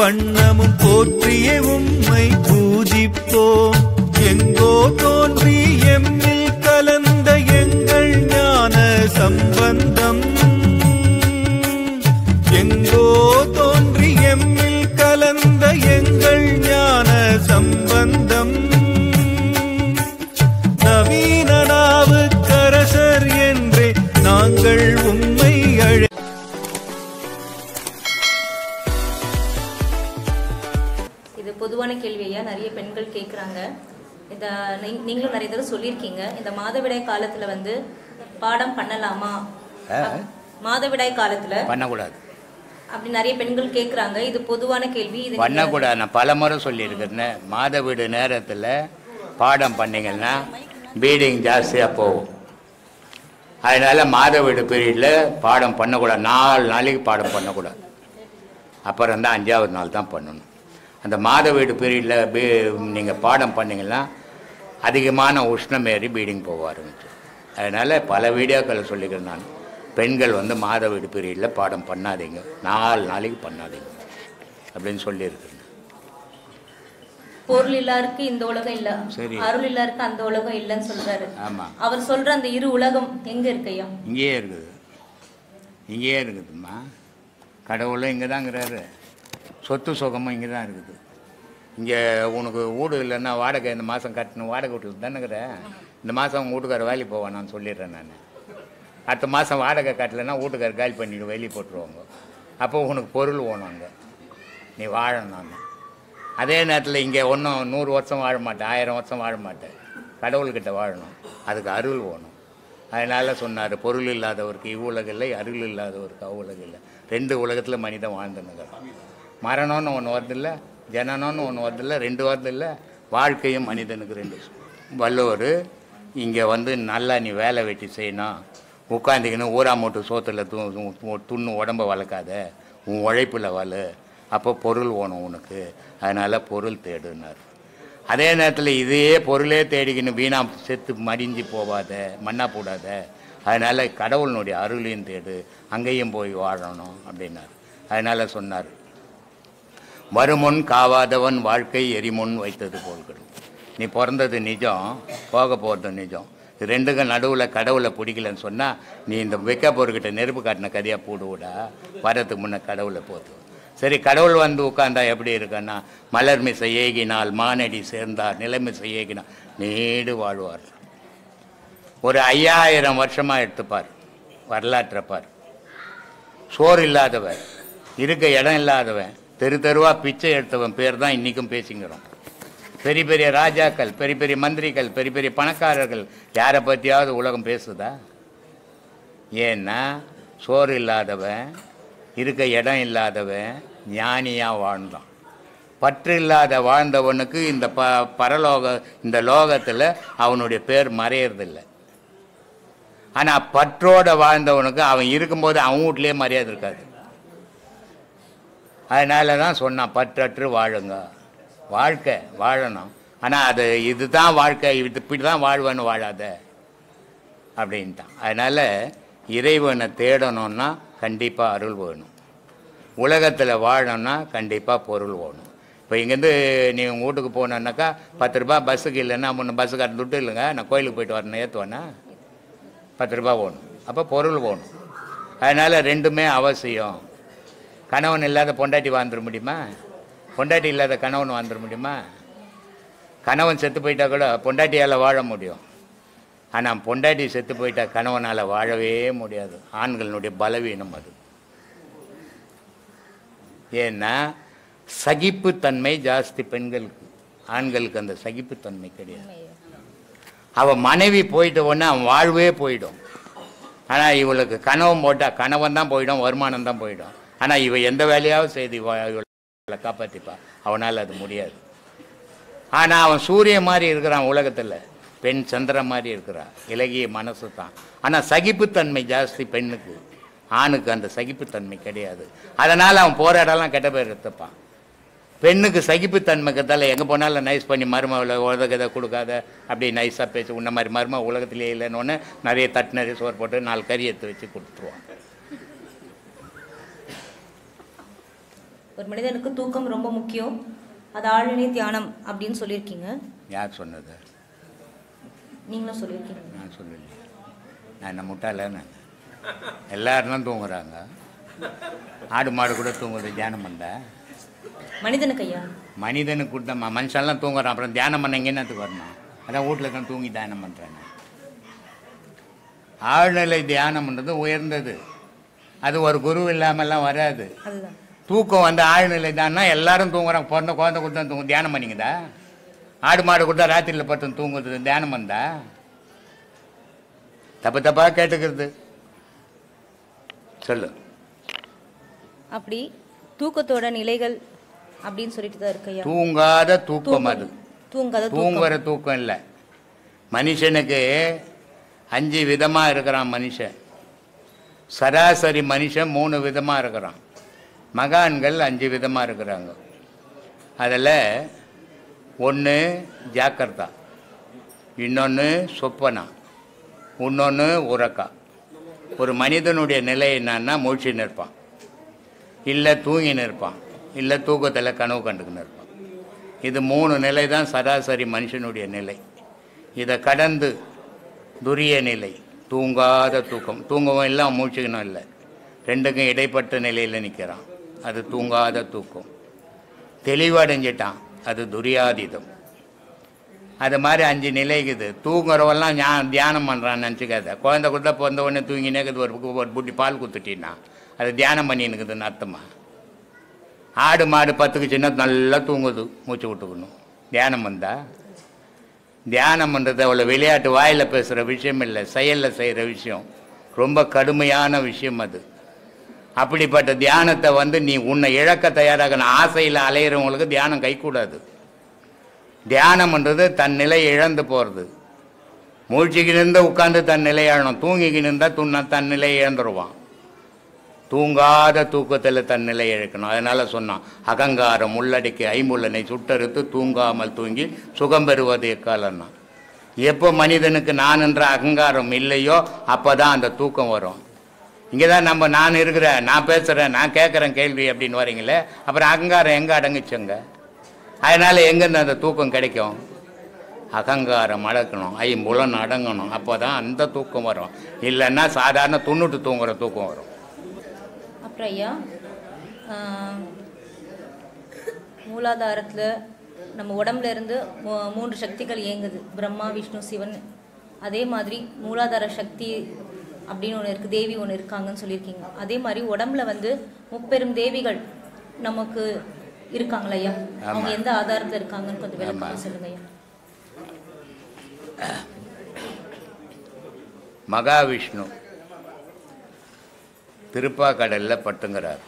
வண்ணமும் போற்றிய உம்மை பூஜிப்போம் எங்கோ தோன்றி எம்மில் கலந்த எங்கள் ஞான சம்பந்தம் எங்கோ தோன்றி எம்மில் கலந்த எங்கள் ஞான சம்பந்தம் நவீன நாவுக்கரசர் என்றே நாங்கள் உம்மை அழ இது பொதுவான கேள்வி ஐயா நிறைய பெண்கள் கேட்குறாங்க இந்த நீ- நீங்களும் நிறைய தடவை சொல்லியிருக்கீங்க இந்த மாதவிடாய் காலத்துல வந்து பாடம் பண்ணலாமா அப்- மாதவிடாய் காலத்துல பண்ணக்கூடாது அப்படி நிறைய பெண்கள் கேட்குறாங்க இது பொதுவான கேள்வி இது நீங்க- பண்ணக்கூடாது நான் பல முறை சொல்லியிருக்கிறேன் மாத வீடு நேரத்தில் பாடம் பண்ணீங்கன்னா பீடிங் ஜாஸ்தியாக போகும் அதனால மாத வீடு பீரியடில் பாடம் பண்ணக்கூடாது நாலு நாளைக்கு பாடம் பண்ணக்கூடாது அப்புறம் தான் அஞ்சாவது நாள் தான் பண்ணணும் அந்த மாத வீடு பீரியடில் பீ நீங்கள் பாடம் பண்ணீங்கன்னா அதிகமான உஷ்ணம் ஏறி பீடிங் போக ஆரம்பிச்சு அதனால் பல வீடியோக்களை சொல்லிக்கிறேன் நான் பெண்கள் வந்து மாத வீடு பீரியடில் பாடம் பண்ணாதீங்க நாலு நாளைக்கு பண்ணாதீங்க அப்படின்னு சொல்லியிருக்கிறேன் பொருள் இல்லாருக்கு இந்த உலகம் இல்ல சரி. அருள் இல்லாருக்கு அந்த உலகம் இல்லைன்னு சொல்றாரு ஆமாம் அவர் சொல்ற அந்த இரு உலகம் எங்க இருக்கு ஐயா இங்கேயே இருக்குது இங்கேயே இருக்குதும்மா கடவுளும் இங்கே தாங்கிறாரு சொத்து சுகமும் இங்கே தான் இருக்குது இங்கே உனக்கு வீடு இல்லைன்னா வாடகை இந்த மாதம் கட்டணும் வாடகை வீட்டில் தானேங்கிற இந்த மாதம் உங்கள் வீட்டுக்கார வேலைக்கு போவேன் நான் சொல்லிடுறேன் நான் அடுத்த மாதம் வாடகை கட்டலைன்னா வீட்டுக்கார காலி பண்ணிட்டு வெளியே போட்டுருவாங்க அப்போ உனக்கு பொருள் வேணும் அங்கே நீ வாழணும் நான் அதே நேரத்தில் இங்கே ஒன்றும் நூறு வருஷம் வாழ மாட்டேன் ஆயிரம் வருஷம் வாழ மாட்டேன் கடவுள்கிட்ட வாழணும் அதுக்கு அருள் வேணும் அதனால சொன்னார் பொருள் இல்லாதவருக்கு இவ்வுலகம் இல்லை அருள் இல்லாதவருக்கு அவ்வுலகம் இல்லை ரெண்டு உலகத்தில் மனிதன் வாழ்ந்துனுங்கிறான் மரணம்னு ஒன்று வருதில்ல ஜனனம்னு ஒன்று வருதில்ல ரெண்டு வருதில்ல வாழ்க்கையும் மனிதனுக்கு ரெண்டு வள்ளுவர் இங்கே வந்து நல்லா நீ வேலை வெட்டி செய்யணும் உட்காந்துக்கின்னு ஊரா மூட்டு சோத்துல து து- துண்ணு உடம்ப வளர்க்காத உன் உழைப்பில் வலு அப்போ பொருள் வேணும் உனக்கு அதனால் பொருள் தேடுனார் அதே நேரத்தில் இதே பொருளே தேடிக்கின்னு வீணா செத்து மடிஞ்சு போகாத மண்ணா போடாத அதனால் கடவுளினுடைய அருளையும் தேடு அங்கேயும் போய் வாழணும் அப்படின்னார் அதனால் சொன்னார் வருமுன் காவாதவன் வாழ்க்கை எரிமுன் வைத்தது போல்கிறது நீ பிறந்தது நிஜம் போக போகிறது நிஜம் இது ரெண்டுக்கும் நடுவில் கடவுளை பிடிக்கலன்னு சொன்னால் நீ இந்த வைக்கப்போர்கிட்ட நெருப்பு காட்டின கதையாக போடுவிடா வரதுக்கு முன்ன கடவுளை போது சரி கடவுள் வந்து உட்கார்ந்தா எப்படி இருக்குன்னா மலர் மிசை ஏகினால் மானடி சேர்ந்தார் நிலைமிசை ஏகினார் நீடு வாழ்வார் ஒரு ஐயாயிரம் வருஷமாக எடுத்துப்பார் வரலாற்றை பார் சோறு இல்லாதவன் இருக்க இடம் இல்லாதவன் தெரு தெருவா பிச்சை எடுத்தவன் பேர் தான் இன்றைக்கும் பேசிங்கிறோம் பெரிய பெரிய ராஜாக்கள் பெரிய பெரிய மந்திரிகள் பெரிய பெரிய பணக்காரர்கள் யாரை பற்றியாவது உலகம் பேசுதா ஏன்னா சோறு இல்லாதவன் இருக்க இடம் இல்லாதவன் ஞானியாக வாழ்ந்தான் பற்று இல்லாத வாழ்ந்தவனுக்கு இந்த ப பரலோக இந்த லோகத்தில் அவனுடைய பேர் மறையறதில்லை ஆனால் பற்றோட வாழ்ந்தவனுக்கு அவன் இருக்கும்போது அவன் வீட்லேயே மரியாதை இருக்காது அதனால தான் சொன்னான் பற்றற்று வாழுங்க வாழ்க்கை வாழணும் ஆனால் அது இதுதான் வாழ்க்கை இது இப்படி தான் வாழ்வேன்னு வாழாத அப்படின்ட்டான் அதனால் இறைவனை தேடணும்னா கண்டிப்பாக அருள் வேணும் உலகத்தில் வாழணும்னா கண்டிப்பாக பொருள் வேணும் இப்போ இங்கேருந்து நீ உங்கள் வீட்டுக்கு போனோன்னாக்கா பத்து ரூபா பஸ்ஸுக்கு இல்லைன்னா முன்ன பஸ்ஸுக்கு துட்டு இல்லைங்க நான் கோயிலுக்கு போயிட்டு வரணும் ஏற்றுவேன்னா பத்து ரூபா வேணும் அப்போ பொருள் வேணும் அதனால் ரெண்டுமே அவசியம் கணவன் இல்லாத பொண்டாட்டி வாழ்ந்துட முடியுமா பொண்டாட்டி இல்லாத கணவன் வாழ்ந்துட முடியுமா கணவன் செத்து போயிட்டா கூட பொண்டாட்டியால் வாழ முடியும் ஆனால் பொண்டாட்டி செத்து போயிட்டா கணவனால் வாழவே முடியாது ஆண்களுடைய பலவீனம் அது ஏன்னா சகிப்புத்தன்மை ஜாஸ்தி பெண்களுக்கு ஆண்களுக்கு அந்த சகிப்புத்தன்மை கிடையாது அவன் மனைவி போயிட்ட உடனே அவன் வாழ்வே போயிடும் ஆனால் இவளுக்கு கனவும் போட்டால் கணவன் தான் போயிடும் வருமானம் தான் போயிடும் ஆனால் இவ எந்த வேலையாவது செய்து இவ இவளை காப்பாற்றிப்பா அவனால் அது முடியாது ஆனால் அவன் சூரியன் மாதிரி இருக்கிறான் உலகத்தில் பெண் சந்திரன் மாதிரி இருக்கிறான் இலகிய மனசு தான் ஆனால் சகிப்புத்தன்மை ஜாஸ்தி பெண்ணுக்கு ஆணுக்கு அந்த சகிப்புத்தன்மை கிடையாது அதனால் அவன் போகிற இடம்லாம் கெட்ட பேர் எடுத்துப்பான் பெண்ணுக்கு சகிப்புத்தன்மை கத்தால எங்கே போனாலும் நைஸ் பண்ணி மருமகளை உதகதை கொடுக்காத அப்படி நைஸாக பேசி உன்ன மாதிரி மரும உலகத்திலே இல்லைன்னு ஒன்று நிறைய தட்டு நிறைய சோறு போட்டு நாலு கறி எடுத்து வச்சு கொடுத்துருவான் ஒரு மனிதனுக்கு தூக்கம் ரொம்ப முக்கியம் அது ஆழ்நிலை தியானம் அப்படின்னு சொல்லியிருக்கீங்க யார் சொன்னது நீங்களும் சொல்லியிருக்கீங்க நான் சொல்லலையே நான் என்ன முட்டாள நான் எல்லாரும் தான் தூங்குறாங்க ஆடு மாடு கூட தூங்குது தியானம் பண்ண மனிதனுக்கு ஐயா மனிதனுக்கு கொடுத்த ம- மனுஷன்லாம் தூங்குறான் அப்புறம் தியானம் பண்ண எங்கே என்னத்துக்கு வரணும் அதான் வீட்டில் தான் தூங்கி தியானம் பண்ணுறேன் ஆழ்நிலை தியானம்ன்றது உயர்ந்தது அது ஒரு குரு இல்லாமல்லாம் வராது அதுதான் தூக்கம் வந்து ஆழ்நிலை தான்னா எல்லாரும் தூங்குறாங்க பிறந்த குழந்தை கொடுத்தா தூங்கும் தியானம் பண்ணிங்கதா ஆடு மாடு கொடுத்தா ராத்திரியில் பட்டு தூங்குறது தியானம் வந்தா தப்பு தப்பாக கேட்டுக்கிறது சொல்லு அப்படி தூக்கத்தோட நிலைகள் அப்படின்னு சொல்லிட்டு தான் இருக்கு ஐயா தூங்காத தூக்கம் அது தூங்காத தூக்கம் தூங்குற தூக்கம் இல்லை மனுஷனுக்கு அஞ்சு விதமாக இருக்கிறான் மனுஷன் சராசரி மனுஷன் மூணு விதமாக இருக்கிறான் மகான்கள் அஞ்சு விதமாக இருக்கிறாங்க அதில் ஒன்று ஜாக்கிரதா இன்னொன்று சொப்பனா இன்னொன்று உறக்கா ஒரு மனிதனுடைய நிலை என்னன்னா மூழ்ச்சி நிற்பான் இல்லை தூங்கி நிற்பான் இல்லை தூக்கத்தில் கனவு கண்டுக்கின்னு இருப்பான் இது மூணு நிலை தான் சராசரி மனுஷனுடைய நிலை இதை கடந்து துரிய நிலை தூங்காத தூக்கம் தூங்கவும் இல்லை மூச்சுக்கணும் இல்லை ரெண்டுக்கும் இடைப்பட்ட நிலையில் நிற்கிறான் அது தூங்காத தூக்கம் தெளிவடைஞ்சிட்டான் அது துரியாதீதம் அது மாதிரி அஞ்சு நிலைக்குது தூங்குறவெல்லாம் ஞா தியானம் பண்ணுறான்னு நினச்சிக்காத குழந்தை கொடுத்தா பிறந்த உடனே தூங்கினேக்குது ஒரு பு- ஒரு புட்டி பால் குத்துட்டின்னா அது தியானம் பண்ணினுக்குதுன்னு அர்த்தமா ஆடு மாடு பத்துக்கு சின்ன நல்லா தூங்குது மூச்சு விட்டுக்கணும் தியானம் வந்தா தியானம் பண்ணுறது அவ்வளோ விளையாட்டு வாயில் பேசுகிற விஷயம் இல்லை செயலில் செய்கிற விஷயம் ரொம்ப கடுமையான விஷயம் அது அப்படிப்பட்ட தியானத்தை வந்து நீ உன்னை இழக்க தயாராகணும் ஆசையில் அலையிறவங்களுக்கு தியானம் கைக்கூடாது தியானம்ன்றது தன் நிலையை இழந்து போகிறது மூழ்கிக்கிட்டு உட்காந்து தன் நிலையை இழணும் தூங்கிக்கிட்டு இருந்தால் துண்ண தன் நிலையை இழந்துருவான் தூங்காத தூக்கத்தில் தன் நிலையை இழக்கணும் அதனால சொன்னான் அகங்காரம் உள்ளடக்கி ஐம்புலனை சுட்டறுத்து தூங்காமல் தூங்கி சுகம் பெறுவது எக்காலன்னா எப்போ மனிதனுக்கு நான் என்ற அகங்காரம் இல்லையோ அப்போ தான் அந்த தூக்கம் வரும் இங்கே தான் நம்ம நான் இருக்கிறேன் நான் பேசுகிறேன் நான் கேட்குறேன் கேள்வி அப்படின்னு வரீங்களே அப்புறம் அகங்காரம் எங்கே அடங்குச்சுங்க அதனால் எங்கேருந்து அந்த தூக்கம் கிடைக்கும் அகங்காரம் அடக்கணும் ஐம்புலன் அடங்கணும் அப்போ தான் அந்த தூக்கம் வரும் இல்லைன்னா சாதாரண துண்ணுட்டு தூங்குற தூக்கம் வரும் அப்புறம் ஐயா ஆஹ், மூலாதாரத்துல நம்ம உடம்புல இருந்து மூ- மூன்று சக்திகள் இயங்குது பிரம்மா விஷ்ணு சிவன் அதே மாதிரி மூலாதார சக்தி அப்படின்னு ஒன்று இருக்குது தேவி ஒன்று இருக்காங்கன்னு சொல்லியிருக்கீங்க அதே மாதிரி உடம்புல வந்து முப்பெரும் தேவிகள் நமக்கு இருக்காங்களா ஐயா அவங்க ஆமா. எந்த ஆதாரத்தில் இருக்காங்கன்னு கொஞ்சம் விளக்கமா ஆமா. சொல்லுங்க ஐயா மகாவிஷ்ணு திருப்பாக்கடலில் பட்டுங்கிறார்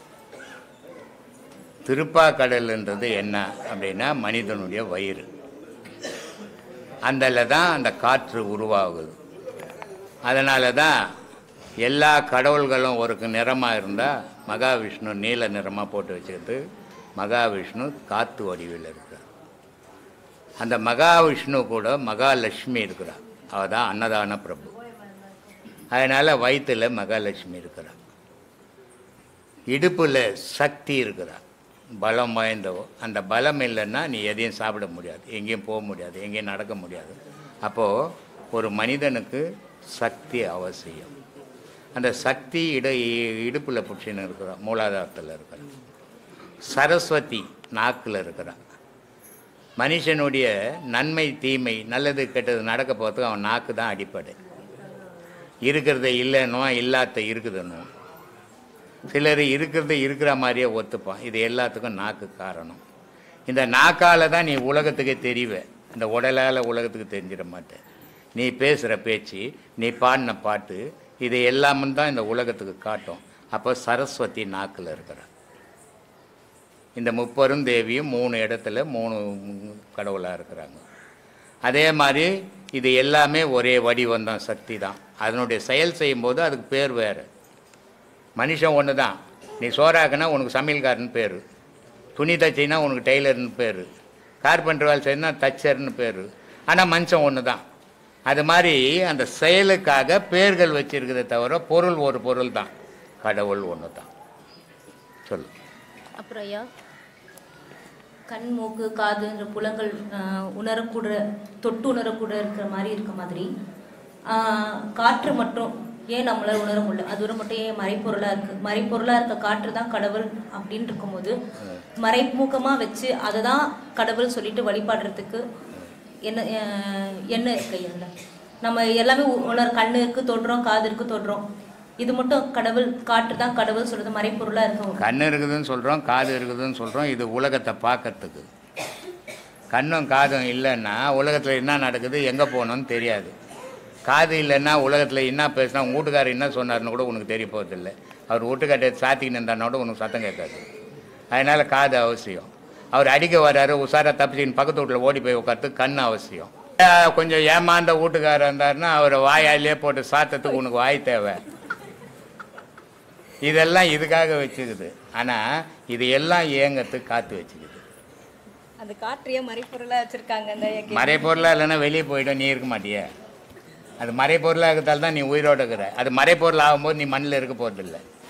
திருப்பாக்கடல்ன்றது என்ன அப்படின்னா மனிதனுடைய வயிறு அதில் தான் அந்த காற்று உருவாகுது அதனால தான் எல்லா கடவுள்களும் ஒரு நிறமாக இருந்தால் மகாவிஷ்ணு நீல நிறமாக போட்டு வச்சுக்கிட்டு மகாவிஷ்ணு காற்று வடிவில் இருக்கிறார் அந்த மகாவிஷ்ணு கூட மகாலட்சுமி இருக்கிறார் அவள் தான் அன்னதான பிரபு அதனால் வயிற்றுல மகாலட்சுமி இருக்கிறார் இடுப்பில் சக்தி இருக்கிறார் பலம் வாய்ந்தவோ அந்த பலம் இல்லைன்னா நீ எதையும் சாப்பிட முடியாது எங்கேயும் போக முடியாது எங்கேயும் நடக்க முடியாது அப்போது ஒரு மனிதனுக்கு சக்தி அவசியம் அந்த சக்தி இட இடுப்பில் பிடிச்சின்னு இருக்கிறான் மூலாதாரத்தில் இருக்கிறான் சரஸ்வதி நாக்கில் இருக்கிறான் மனுஷனுடைய நன்மை தீமை நல்லது கெட்டது நடக்க போகிறதுக்கு அவன் நாக்கு தான் அடிப்படை இருக்கிறத இல்லைன்னும் இல்லாத இருக்குதுன்னும் சிலர் இருக்கிறத இருக்கிற மாதிரியே ஒத்துப்பான் இது எல்லாத்துக்கும் நாக்கு காரணம் இந்த நாக்கால தான் நீ உலகத்துக்கே தெரிவ இந்த உடலால் உலகத்துக்கு தெரிஞ்சிட மாட்டேன் நீ பேசுகிற பேச்சு நீ பாடின பாட்டு இது எல்லாமும் தான் இந்த உலகத்துக்கு காட்டும் அப்போ சரஸ்வதி நாக்கில் இருக்கிறார் இந்த முப்பெரும் தேவியும் மூணு இடத்துல மூணு கடவுளாக இருக்கிறாங்க அதே மாதிரி இது எல்லாமே ஒரே வடிவம் தான் சக்தி தான் அதனுடைய செயல் செய்யும்போது அதுக்கு பேர் வேறு மனுஷன் ஒன்று தான் நீ சோறாக்குனா உனக்கு சமையல்காரன் பேர் துணி தச்சின்னா உனக்கு டெய்லர்னு பேர் கார்பெண்டர் வேலை செய்யணும்னா தச்சர்னு பேர் ஆனால் மனுஷன் ஒன்று தான் அது மாதிரி அந்த செயலுக்காக பேர்கள் வச்சிருக்கிறதே தவிர பொருள் ஒரு பொருள் தான் கடவுள் ஒன்று தான் சொல்லு அப்புறம் ஐயா கண் மூக்கு காதுன்ற புலங்கள் ஆஹ், உணரக்கூட தொட்டு உணரக்கூட இருக்கிற மாதிரி இருக்க மாதிரி ஆஹ், காற்று மட்டும் ஏன் நம்மளால உணர முடியல அது ஒரு மட்டும் ஏன் மறைப்பொருளா இருக்கு மறைப்பொருளா இருக்க காற்று தான் கடவுள் அப்படின்னு இருக்கும்போது மறைமுகமா வச்சு அதை தான் கடவுள் சொல்லிட்டு வழிபாடுறதுக்கு என்ன ஆஹ், என்ன இருக்கு ஐயா இதுல? நம்ம எல்லாமே உ- உணர கண்ணு இருக்கு தொடுறோம் காது இருக்கு தொடுறோம் இது மட்டும் கடவுள் காற்று தான் கடவுள் சொல்றது மறைப்பொருளா இருக்கும் கண் இருக்குதுன்னு சொல்கிறோம் காது இருக்குதுன்னு சொல்கிறோம் இது உலகத்தை பார்க்கறதுக்கு கண்ணும் காதும் இல்லைன்னா உலகத்தில் என்ன நடக்குது எங்கே போகணும்னு தெரியாது காது இல்லைன்னா உலகத்தில் என்ன பேசினா உங்கள் வீட்டுக்காரர் என்ன சொன்னார்னு கூட உனக்கு தெரிய போகிறதில்ல அவர் வீட்டுக்காட்டை சாத்திக்கின்னு இருந்தானா கூட உனக்கு சத்தம் கேட்காது அதனால் காது அவசியம் அவர் அடிக்க வர்றாரு உஷாரா தப்பிச்சின்னு பக்கத்து வீட்டில் ஓடி போய் உட்காந்து கண் அவசியம் அஹ் கொஞ்சம் ஏமாந்த வீட்டுக்காரர் இருந்தாருன்னா அவரை வாயாலே போட்டு சாத்தத்துக்கு உனக்கு வாய் தேவை இதெல்லாம் இதுக்காக வச்சுக்குது ஆனால் இது எல்லாம் ஏங்கத்துக்கு காத்து வச்சுக்குது அந்த காற்றையே மறைப்பொருளா வச்சிருக்காங்க அந்த மறைப்பொருளாக இல்லைன்னா வெளியே போயிடும் நீ இருக்க மாட்டியே அது மறைப்பொருளாக இருக்கிறதால தான் நீ உயிரோட இருக்கிற அது மறைப்பொருள் ஆகும்போது நீ மண்ணில் இருக்க போகிறதில்ல